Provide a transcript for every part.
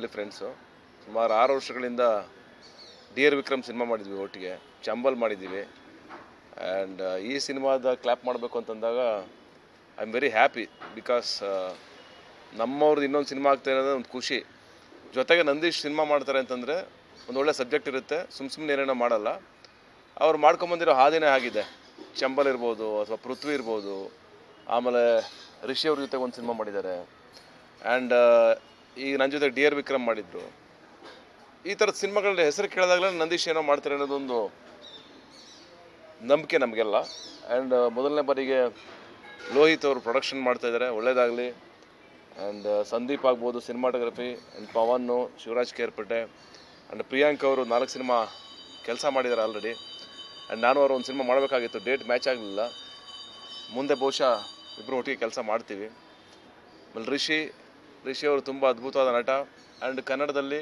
ಕಾಲೇಜಲ್ಲಿ ಫ್ರೆಂಡ್ಸು ಸುಮಾರು ಆರು ವರ್ಷಗಳಿಂದ ಡಿ ಆರ್ ವಿಕ್ರಮ್ ಸಿನಿಮಾ ಮಾಡಿದ್ವಿ ಒಟ್ಟಿಗೆ ಚಂಬಲ್ ಮಾಡಿದ್ದೀವಿ ಆ್ಯಂಡ್ ಈ ಸಿನಿಮಾದ ಕ್ಲ್ಯಾಪ್ ಮಾಡಬೇಕು ಅಂತಂದಾಗ I am very happy because ನಮ್ಮವ್ರದ್ದು ಇನ್ನೊಂದು ಸಿನಿಮಾ ಆಗ್ತಾ ಇರೋದು ಒಂದು ಖುಷಿ ಜೊತೆಗೆ ನಂದೀಶ್ ಸಿನಿಮಾ ಮಾಡ್ತಾರೆ ಅಂತಂದರೆ ಒಂದು ಒಳ್ಳೆ ಸಬ್ಜೆಕ್ಟ್ ಇರುತ್ತೆ ಸುಮ್ಮ ಸುಮ್ಮನೆ ಏನೇನೋ ಮಾಡಲ್ಲ ಅವ್ರು ಮಾಡ್ಕೊಂಬಂದಿರೋ ಹಾದಿನೇ ಆಗಿದೆ ಚಂಬಲ್ ಇರ್ಬೋದು ಅಥವಾ ಪೃಥ್ವಿ ಇರ್ಬೋದು ಆಮೇಲೆ ರಿಷಿ ಅವ್ರ ಜೊತೆ ಒಂದು ಸಿನಿಮಾ ಮಾಡಿದ್ದಾರೆ ಆ್ಯಂಡ್ ಈಗ ನನ್ನ ಜೊತೆ ಡಿ ಆರ್ ವಿಕ್ರಮ್ ಮಾಡಿದ್ರು ಈ ಥರದ ಸಿನಿಮಾಗಳ ಹೆಸರು ಕೇಳಿದಾಗಲೇ ನಂದೀಶ್ ಏನೋ ಮಾಡ್ತಾರೆ ಅನ್ನೋದೊಂದು ನಂಬಿಕೆ ನಮಗೆಲ್ಲ ಆ್ಯಂಡ್ ಮೊದಲನೇ ಬಾರಿಗೆ ಲೋಹಿತ್ ಅವರು ಪ್ರೊಡಕ್ಷನ್ ಮಾಡ್ತಾ ಇದ್ದಾರೆ ಒಳ್ಳೇದಾಗಲಿ ಆ್ಯಂಡ್ ಸಂದೀಪ್ ಆಗ್ಬೋದು ಸಿನಿಮಾಟೋಗ್ರಫಿ ಆ್ಯಂಡ್ ಪವನ್ನು ಶಿವರಾಜ್ ಕೇರ್ಪೇಟೆ ಆ್ಯಂಡ್ ಪ್ರಿಯಾಂಕ್ ಅವರು ನಾಲ್ಕು ಸಿನಿಮಾ ಕೆಲಸ ಮಾಡಿದ್ದಾರೆ ಆಲ್ರೆಡಿ ಆ್ಯಂಡ್ ನಾನು ಅವರು ಒಂದು ಸಿನಿಮಾ ಮಾಡಬೇಕಾಗಿತ್ತು ಡೇಟ್ ಮ್ಯಾಚ್ ಆಗಲಿಲ್ಲ ಮುಂದೆ ಬಹುಶಃ ಇಬ್ಬರು ಒಟ್ಟಿಗೆ ಕೆಲಸ ಮಾಡ್ತೀವಿ ಆಮೇಲೆ ರಿಷಿ ರಿಷಿ ಅವರು ತುಂಬ ಅದ್ಭುತವಾದ ನಟ ಆ್ಯಂಡ್ ಕನ್ನಡದಲ್ಲಿ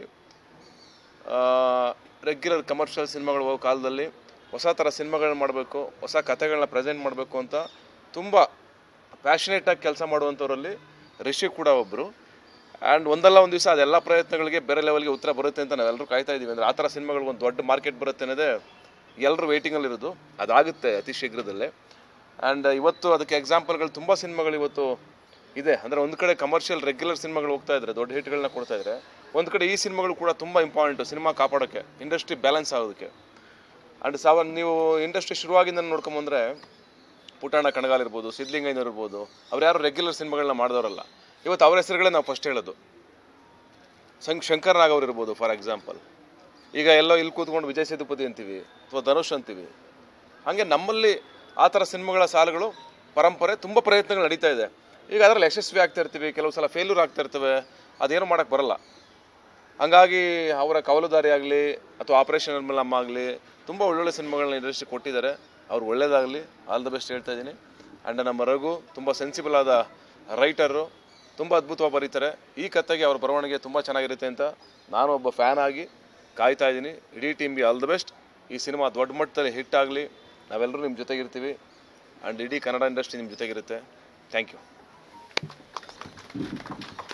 ರೆಗ್ಯುಲರ್ ಕಮರ್ಷಿಯಲ್ ಸಿನಿಮಾಗಳು ಹೋಗೋ ಕಾಲದಲ್ಲಿ ಹೊಸ ಥರ ಸಿನಿಮಾಗಳನ್ನ ಮಾಡಬೇಕು ಹೊಸ ಕಥೆಗಳನ್ನ ಪ್ರೆಸೆಂಟ್ ಮಾಡಬೇಕು ಅಂತ ತುಂಬ ಪ್ಯಾಷನೇಟಾಗಿ ಕೆಲಸ ಮಾಡುವಂಥವ್ರಲ್ಲಿ ರಿಷಿ ಕೂಡ ಒಬ್ಬರು ಆ್ಯಂಡ್ ಒಂದಲ್ಲ ಒಂದು ದಿವಸ ಅದೆಲ್ಲ ಪ್ರಯತ್ನಗಳಿಗೆ ಬೇರೆ ಲೆವೆಲ್ಗೆ ಉತ್ತರ ಬರುತ್ತೆ ಅಂತ ನಾವೆಲ್ಲರೂ ಕಾಯ್ತಾ ಇದ್ದೀವಿ ಅಂದರೆ ಆ ಥರ ಸಿನಿಮಾಗಳಿಗೆ ಒಂದು ದೊಡ್ಡ ಮಾರ್ಕೆಟ್ ಬರುತ್ತೆ ಅನ್ನೋದೇ ಎಲ್ಲರೂ ವೇಟಿಂಗಲ್ಲಿರೋದು ಅದಾಗುತ್ತೆ ಅತಿ ಶೀಘ್ರದಲ್ಲೇ ಆ್ಯಂಡ್ ಇವತ್ತು ಅದಕ್ಕೆ ಎಕ್ಸಾಂಪಲ್ಗಳು ತುಂಬ ಸಿನಿಮಾಗಳು ಇವತ್ತು ಇದೆ ಅಂದರೆ ಒಂದು ಕಡೆ ಕಮರ್ಷಿಯಲ್ ರೆಗ್ಯುಲರ್ ಸಿನಿಮಾಗಳು ಹೋಗ್ತಾ ಇದ್ದಾರೆ ದೊಡ್ಡ ಹಿಟ್ಗಳನ್ನ ಕೊಡ್ತಾ ಇದ್ದಾರೆ ಒಂದು ಕಡೆ ಈ ಸಿನಿಮಾಗಳು ಕೂಡ ತುಂಬ ಇಂಪಾರ್ಟೆಂಟು ಸಿನಿಮಾ ಕಾಪಾಡೋಕ್ಕೆ ಇಂಡಸ್ಟ್ರಿ ಬ್ಯಾಲೆನ್ಸ್ ಆಗೋದಕ್ಕೆ ಆ್ಯಂಡ್ ಸಾವ ನೀವು ಇಂಡಸ್ಟ್ರಿ ಶುರುವಾಗಿಂದ ನೋಡ್ಕೊಂಬಂದ್ರೆ ಪುಟಾಣ ಕಣಗಾಲ್ ಇರ್ಬೋದು ಸಿದ್ಲಿಂಗಯ್ಯನವ್ರು ಇರ್ಬೋದು ಅವ್ರು ಯಾರು ರೆಗ್ಯುಲರ್ ಸಿನಿಮಾಗಳನ್ನ ಮಾಡಿದವರಲ್ಲ ಇವತ್ತು ಅವ್ರ ಹೆಸರುಗಳೇ ನಾವು ಫಸ್ಟ್ ಹೇಳೋದು ಸಂಗ್ ಶಂಕರ್ ನಾಗ್ ಅವ್ರು ಇರ್ಬೋದು ಫಾರ್ ಎಕ್ಸಾಂಪಲ್ ಈಗ ಎಲ್ಲೋ ಇಲ್ಲಿ ಕೂತ್ಕೊಂಡು ವಿಜಯ್ ಸೇತುಪತಿ ಅಂತೀವಿ ಅಥವಾ ಧನುಷ್ ಅಂತೀವಿ ಹಾಗೆ ನಮ್ಮಲ್ಲಿ ಆ ಥರ ಸಿನಿಮಾಗಳ ಸಾಲುಗಳು ಪರಂಪರೆ ತುಂಬ ಪ್ರಯತ್ನಗಳು ನಡೀತಾ ಇದೆ ಈಗ ಅದರಲ್ಲಿ ಯಶಸ್ವಿ ಆಗ್ತಾ ಇರ್ತೀವಿ ಕೆಲವು ಸಲ ಫೇಲ್ಯೂರ್ ಆಗ್ತಾ ಇರ್ತವೆ ಅದೇನು ಮಾಡೋಕ್ಕೆ ಬರಲ್ಲ ಹಂಗಾಗಿ ಅವರ ಕವಲುದಾರಿ ಆಗಲಿ ಅಥವಾ ಆಪರೇಷನ್ ನಿರ್ಮಲಮ್ಮ ಆಗಲಿ ತುಂಬ ಒಳ್ಳೊಳ್ಳೆ ಸಿನಿಮಾಗಳನ್ನ ಇಂಡಸ್ಟ್ರಿ ಕೊಟ್ಟಿದ್ದಾರೆ ಅವ್ರು ಒಳ್ಳೇದಾಗಲಿ ಆಲ್ ದ ಬೆಸ್ಟ್ ಹೇಳ್ತಾ ಇದ್ದೀನಿ ಆ್ಯಂಡ್ ನಮ್ಮ ರಘು ತುಂಬ ಸೆನ್ಸಿಬಲ್ ಆದ ರೈಟರು ತುಂಬ ಅದ್ಭುತವಾಗಿ ಬರೀತಾರೆ ಈ ಕಥೆಗೆ ಅವ್ರ ಬರವಣಿಗೆ ತುಂಬ ಚೆನ್ನಾಗಿರುತ್ತೆ ಅಂತ ನಾನು ಒಬ್ಬ ಫ್ಯಾನ್ ಆಗಿ ಕಾಯ್ತಾ ಇದ್ದೀನಿ ಇಡೀ ಟೀಮ್ಗೆ ಆಲ್ ದ ಬೆಸ್ಟ್ ಈ ಸಿನಿಮಾ ದೊಡ್ಡ ಮಟ್ಟದಲ್ಲಿ ಹಿಟ್ ಆಗಲಿ ನಾವೆಲ್ಲರೂ ನಿಮ್ಮ ಜೊತೆಗಿರ್ತೀವಿ ಆ್ಯಂಡ್ ಇಡೀ ಕನ್ನಡ ಇಂಡಸ್ಟ್ರಿ ನಿಮ್ಮ ಜೊತೆಗಿರುತ್ತೆ ಥ್ಯಾಂಕ್ ಯು